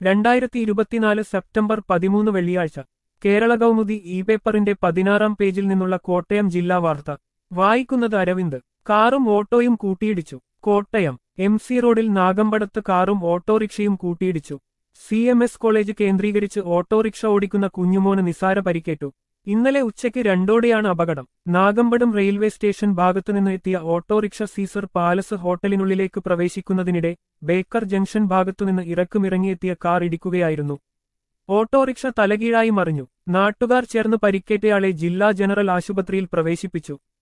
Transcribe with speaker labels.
Speaker 1: രണ്ടായിരത്തി ഇരുപത്തിനാല് സെപ്റ്റംബർ പതിമൂന്ന് വെള്ളിയാഴ്ച കേരള കൗമുദി ഇ പേപ്പറിന്റെ പതിനാറാം പേജിൽ നിന്നുള്ള കോട്ടയം ജില്ലാ വാർത്ത വായിക്കുന്നത് അരവിന്ദ് കാറും ഓട്ടോയും കൂട്ടിയിടിച്ചു കോട്ടയം എം സി റോഡിൽ നാഗമ്പടത്ത് കാറും ഓട്ടോറിക്ഷയും കൂട്ടിയിടിച്ചു സി എം എസ് കോളേജ് കേന്ദ്രീകരിച്ച് ഓട്ടോറിക്ഷ ഓടിക്കുന്ന കുഞ്ഞുമോന് നിസാര പരിക്കേറ്റു ഇന്നലെ ഉച്ചയ്ക്ക് രണ്ടോടെയാണ് അപകടം നാഗമ്പടം റെയിൽവേ സ്റ്റേഷൻ ഭാഗത്തുനിന്ന് എത്തിയ ഓട്ടോറിക്ഷ സീസർ പാലസ് ഹോട്ടലിനുള്ളിലേക്ക് പ്രവേശിക്കുന്നതിനിടെ ബേക്കർ ജംഗ്ഷൻ ഭാഗത്തുനിന്ന് ഇറക്കുമിറങ്ങിയെത്തിയ കാർ ഇടിക്കുകയായിരുന്നു ഓട്ടോറിക്ഷ തലകീഴായി മറിഞ്ഞു നാട്ടുകാർ ചേർന്ന് പരിക്കേറ്റയാളെ ജില്ലാ ജനറൽ ആശുപത്രിയിൽ പ്രവേശിപ്പിച്ചു